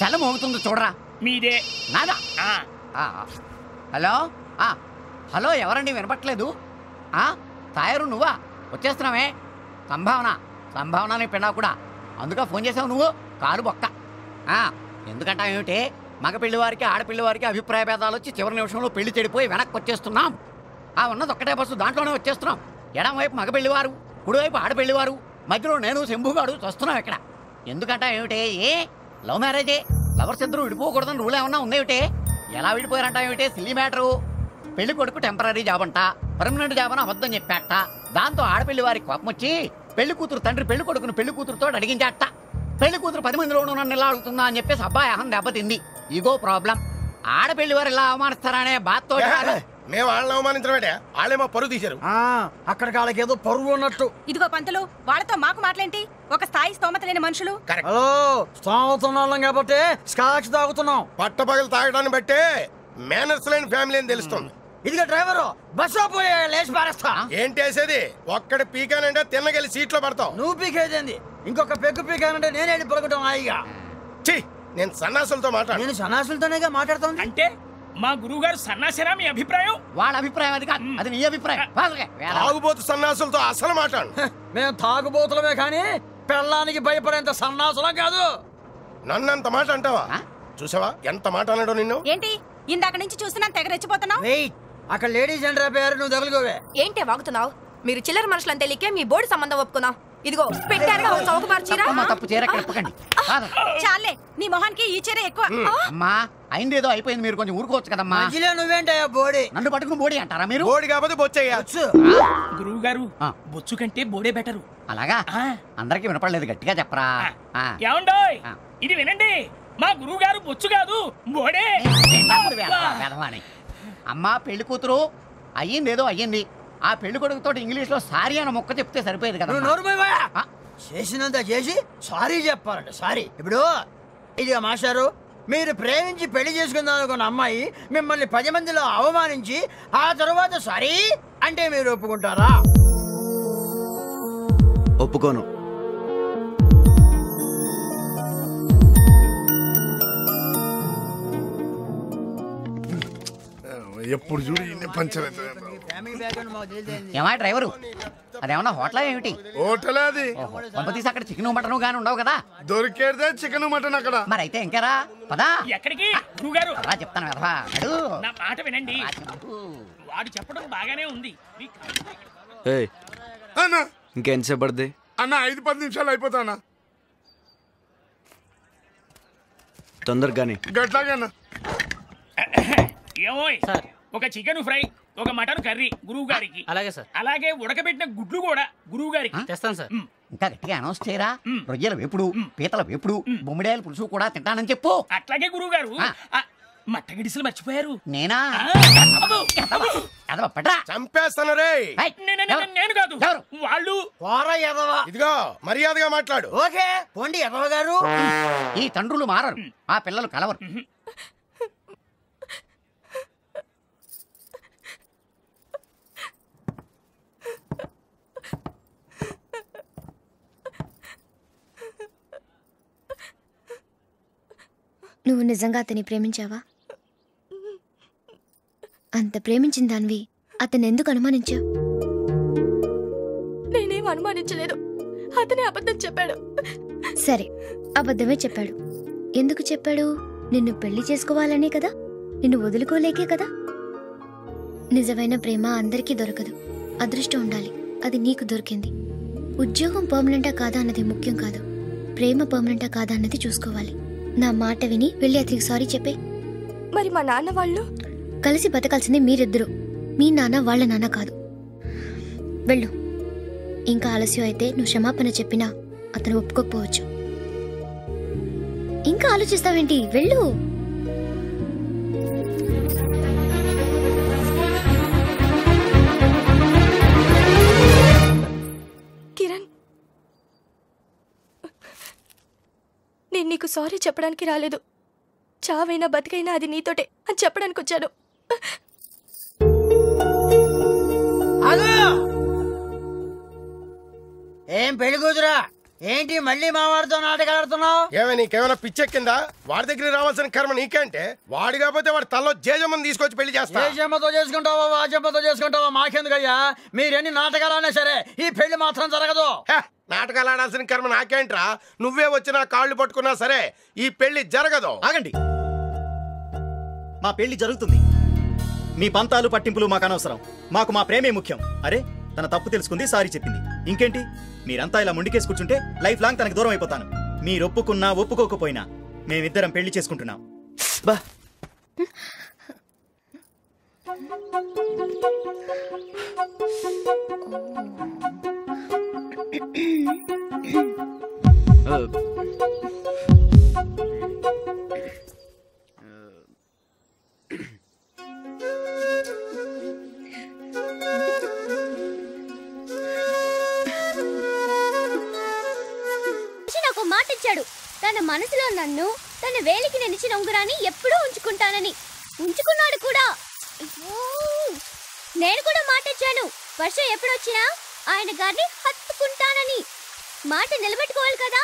బెల్ల మోగుతుందో చూడరా మీదే నాదా ఆ, ఆ, ఆ. హలో ఆ, హలో ఎవరండి వినపట్లేదు ఆ, తాయారు నువ్వా వచ్చేస్తున్నావే సంభావన సంభావన నీ పిన్నా కూడా అందుకే ఫోన్ చేసావు నువ్వు కాలు బొక్క ఆ, ఎందుకంటా ఏమిటి మగ వారికి ఆడపిల్లి వారికి అభిప్రాయ భేదాలు వచ్చి చివరి నిమిషంలో పెళ్లి చెడిపోయి వెనక్కి వచ్చేస్తున్నాం ఆ ఉన్నది ఒక్కటే బస్సు దాంట్లోనే వచ్చేస్తున్నాం ఎడం వైపు మగ పెళ్లివారు కుడివైపు ఆడపెళ్లివారు మధ్యలో నేను శంభుగాడు వస్తున్నాం ఇక్కడ ఎందుకంటా ఏమిటి ఏ లవ్ మ్యారేజే లవర్స్ ఇద్దరు విడిపోకూడదని రూల్ ఏమన్నా ఉందేమిటి ఎలా విడిపోయారంట ఏమిటి సిల్లీ మ్యాటరు పెళ్లి కొడుకు టెంపరీ జాబ్ అంట పర్మనెంట్ జాబ్ అని అబద్ధం చెప్పాట దాంతో ఆడపిల్లి వారికి కోపం వచ్చి పెళ్లి కూతురు తండ్రి పెళ్లి కొడుకును పెళ్లి కూతురుతో అడిగించాట పెళ్లి కూతురు పది మందిలోనూ నన్ను ఇలా అడుగుతుందా అని చెప్పేసి అబ్బాయి అహం దెబ్బతింది ఇగో ప్రాబ్లం ఆడపిల్లి వారు ఇలా అవమానిస్తారనే బాధతో మేము వాళ్ళని అవమానించడమేటే వాళ్ళేమో పరువు తీశారు ఆ, అక్కడ వాళ్ళకి ఏదో పరువు ఉన్నట్టు ఇదిగో పంతులు వాళ్ళతో మాకు మాటలేంటి ఒక స్థాయి స్తోమత లేని మనుషులు హలో స్థావతున్నాం కాబట్టి స్కాచ్ తాగుతున్నాం పట్టపగలు తాగడాన్ని బట్టే మేనర్స్ లేని ఫ్యామిలీ అని తెలుస్తుంది ఇదిగో డ్రైవరు బస్సు పోయే లేచి పారేస్తా ఏంటి వేసేది ఒక్కడ పీకానంటే తిన్నగలి సీట్లో పడతావు నువ్వు పీకేదేంది ఇంకొక పెగ్గు పీకానంటే నేనే పలుకుతాం హాయిగా ఛీ నేను సన్నాసులతో మాట్లాడు నేను సన్నాసులతోనేగా మాట్లాడుతుంది అంటే మా గురువు గారు సన్నాసిరా మీ అభిప్రాయం వాళ్ళ అభిప్రాయం అది కాదు అది నీ అభిప్రాయం వాళ్ళకే. వేళ. తాగుబోతు సన్నాసులతో అసలు మాట్లాడు మేము తాగుబోతులమే కానీ పెళ్ళానికి భయపడేంత సన్నాసులం కాదు నన్నంత మాట అంటావా ఆ? చూసావా ఎంత మాట అన్నాడు నిన్ను ఏంటి ఇందాక నుంచి చూస్తున్నాను తెగ రెచ్చిపోతున్నావు వెయిట్ అక్కడ లేడీస్ ఎంటర్ అయిపోయారు నువ్వు తగులుకోవే ఏంటే వాగుతున్నావు మీరు చిల్లర మనుషులని తెలియకే మీ బోర్డు సంబంధం ఒప్పుకున్నాం ఇదిగో పెట్టారుగా ఒక చౌక మార్చిరా తప్పమ్మా, తప్పు చీర కలపకండి కాదు. చాలే నీ మొహానికి ఈ చీర ఎక్కువ అమ్మా అయింది ఏదో అయిపోయింది మీరు కొంచెం ఊరుకోవచ్చు కదమ్మా మధ్యలో నువ్వేంటయ్యా బోడి నన్ను పట్టుకుని బోడి అంటారా మీరు బోడి కాకపోతే బొచ్చయ్యా వచ్చు. గురువు గారు ఆ. బొచ్చు కంటే బోడే బెటరు అలాగా ఆ. అందరికి వినపడలేదు గట్టిగా చెప్పరా ఆ. ఏమండోయ్ ఆ. ఇది వినండి మా గురువు గారు బొచ్చు కాదు బోడే చిన్నప్పుడు వేధవా, వేధవా అని. అమ్మా పెళ్లి కూతురు అయ్యింది ఏదో అయ్యింది ఆ పెళ్లి కొడుకుతో ఇంగ్లీష్ లో సారీ అన్న మొక్క చెప్తే సరిపోయేది కదా నువ్వు నోరు మూయవయ్యా. ఆ. చేసినంత చేసి సారీ చెప్పాలంట సారీ ఇప్పుడు ఇదిగా మాస్టారు మీరు ప్రేమించి పెళ్లి చేసుకుందాం అనుకున్న అమ్మాయి మిమ్మల్ని పది మందిలో అవమానించి ఆ తరువాత సారీ అంటే మీరు ఒప్పుకుంటారా ఒప్పుకోను ఎప్పుడు చూడు ఇన్ని పంచర్ అవుతుంది ఏమా డ్రైవరు అదేమన్నా హోటల్ ఏమిటి హోటల్ అది ఓహో కొంపతీసి అక్కడ చికెన్ మటన్ గాని ఉండవు కదా దొరికేదే చికెన్ మటన్ అక్కడ మరి అయితే ఇంకేరా పదా ఎక్కడికి గురువు గారు అలా చెప్తాను వెధవా నడు. నా మాట వినండి ఆ చెప్పు. వాడు చెప్పడం బాగానే ఉంది మీ- ఏయ్ అన్న ఇంకెంతసేపు పడుతుంది అన్న ఐదు పది నిమిషాలు అయిపోతానా తొందరగానే గట్లాగే అన్న ఏమోయ్ ఒక చికెన్ ఫ్రై ఒక మటన్ కర్రీ గురువు గారికి అలాగే సార్ అలాగే ఉడకబెట్టిన గుడ్లు కూడా గురువు గారికి తెస్తాను సార్ మ్, ఇంకా గట్టిగా అనౌన్స్ చేయరా మ్. రొయ్యల వేపుడు పీతల వేపుడు బొమ్మిడాయల పులుసు కూడా తింటానని చెప్పు అట్లాగే గురువు గారు ఆ. మట్టగిడిసలు మర్చిపోయారు నేనా ఆ, అబ్బో, అబ్బో. ఎదవ పట్రా చంపేస్తాను రే ఏయ్, నే- నే- నే- ఎవరు? నేను కాదు ఎవరు? వాళ్ళు పోరా ఎదవా ఇదిగో మర్యాదగా మాట్లాడు ఓకే పోండి ఎదవ గారు ఈ తండ్రులు మారరు ఆ పిల్లలు కలవరు నువ్వు నిజంగా అతన్ని ప్రేమించావా అంత ప్రేమించిన దానివి అతను ఎందుకు అనుమానించావు నేనేం అనుమానించలేదు అతనే అబద్ధం చెప్పాడు సరే అబద్ధమే చెప్పాడు ఎందుకు చెప్పాడు నిన్ను పెళ్లి చేసుకోవాలనే కదా నిన్ను వదులుకోలేకే కదా నిజమైన ప్రేమ అందరికీ దొరకదు అదృష్టం ఉండాలి అది నీకు దొరికింది ఉద్యోగం పర్మనెంటా కాదా అన్నది ముఖ్యం కాదు ప్రేమ పర్మనెంటా కాదా అన్నది చూసుకోవాలి నా మాట విని వెళ్ళి అతనికి సారీ చెప్పే మరి మా నాన్న వాళ్ళు కలిసి బతకాల్సింది మీరిద్దరు మీ నాన్న వాళ్ళ నాన్న కాదు వెళ్ళు ఇంకా ఆలస్యం అయితే నువ్వు క్షమాపణ చెప్పినా అతను ఒప్పుకోకపోవచ్చు ఇంకా ఆలోచిస్తావేంటి వెళ్ళు కిరణ్ నేను నీకు సారీ చెప్పడానికి రాలేదు చావైనా బతికైనా అది నీతోటే అని చెప్పడానికి వచ్చాను ఆగు! ఏం పెళ్లి కూతురా ఏంటి మళ్ళీ మా వాడితో నాటకాలు ఆడుతున్నావు ఏమే నీకేమైనా పిచ్చెక్కిందా వాడి దగ్గర రావాల్సిన కర్మ నీకంటే వాడు కాకపోతే వాడి తల్లో జేజమ్మని తీసుకొచ్చి పెళ్లి చేస్తా ఏ జమ్మతో చేసుకుంటావా ఆ జమ్మతో చేసుకుంటావా మాకెందుకయ్యా మీరెన్ని నాటకాలన్నా సరే ఈ పెళ్లి మాత్రం జరగదు హే, నాటకాలు ఆడాల్సిన కర్మ నాకేంట్రా నువ్వే వచ్చినా కాళ్ళు పట్టుకున్నా సరే ఈ పెళ్లి జరగదు ఆగండి మా పెళ్లి జరుగుతుంది మీ పంతాలు పట్టింపులు మాకు అనవసరం మాకు మా ప్రేమే ముఖ్యం అరే తన తప్పు తెలుసుకుంది సారీ చెప్పింది ఇంకేంటి మీరంతా ఇలా ముండికేసి కూర్చుంటే లైఫ్ లాంగ్ తనకు దూరం అయిపోతాను మీరు ఒప్పుకున్నా ఒప్పుకోకపోయినా మేమిద్దరం పెళ్లి చేసుకుంటున్నాం బా మనిషి నాకు మాట ఇచ్చాడు తన మనసులో నన్ను తన వేలికి నిలిచిన ఉంగరాన్ని ఎప్పుడూ ఉంచుకుంటానని ఉంచుకున్నాడు కూడా అయ్యో! నేను కూడా మాట ఇచ్చాను వర్షం ఎప్పుడొచ్చినా ఆయన గారిని హత్తుకుంటానని మాట నిలబెట్టుకోవాలి కదా